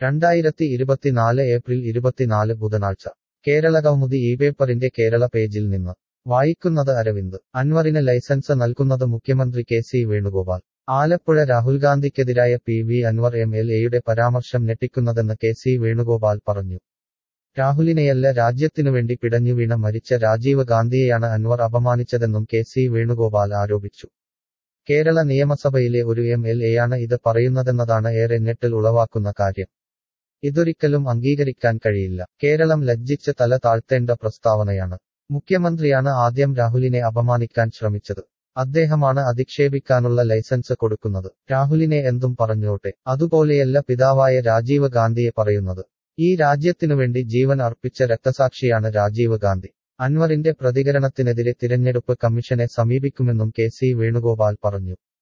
രണ്ടായിരത്തി ഇരുപത്തിനാല് ഏപ്രിൽ ഇരുപത്തിനാല് ബുധനാഴ്ച കേരള കൗമുദി ഈ പേപ്പറിന്റെ കേരള പേജിൽ നിന്ന് വായിക്കുന്നത് അരവിന്ദ് അൻവറിന് ലൈസൻസ് നൽകുന്നത് മുഖ്യമന്ത്രി കെ സി വേണുഗോപാൽ ആലപ്പുഴ രാഹുൽ ഗാന്ധിക്കെതിരായ P V Anvar M L എയുടെ പരാമർശം ഞെട്ടിക്കുന്നതെന്ന് കെ സി വേണുഗോപാൽ പറഞ്ഞു രാഹുലിനെയല്ല രാജ്യത്തിനുവേണ്ടി പിടഞ്ഞുവീണ മരിച്ച രാജീവ് ഗാന്ധിയെയാണ് അൻവർ അപമാനിച്ചതെന്നും കെ സി വേണുഗോപാൽ ആരോപിച്ചു കേരള നിയമസഭയിലെ ഒരു എം എൽ എയാണ് ഇത് പറയുന്നതെന്നതാണ് ഏറെ ഞെട്ടൽ ഉളവാക്കുന്ന കാര്യം ഇതൊരിക്കലും അംഗീകരിക്കാൻ കഴിയില്ല കേരളം ലജ്ജിച്ച് തല താഴ്ത്തേണ്ട പ്രസ്താവനയാണ് മുഖ്യമന്ത്രിയാണ് ആദ്യം രാഹുലിനെ അപമാനിക്കാൻ ശ്രമിച്ചത് അദ്ദേഹമാണ് അധിക്ഷേപിക്കാനുള്ള ലൈസൻസ് കൊടുക്കുന്നത് രാഹുലിനെ എന്തും പറഞ്ഞോട്ടെ അതുപോലെയല്ല പിതാവായ രാജീവ് ഗാന്ധിയെ പറയുന്നത് ഈ രാജ്യത്തിനുവേണ്ടി ജീവൻ അർപ്പിച്ച രക്തസാക്ഷിയാണ് രാജീവ് ഗാന്ധി അൻവറിന്റെ പ്രതികരണത്തിനെതിരെ തിരഞ്ഞെടുപ്പ് കമ്മീഷനെ സമീപിക്കുമെന്നും കെ സി വേണുഗോപാൽ പറഞ്ഞു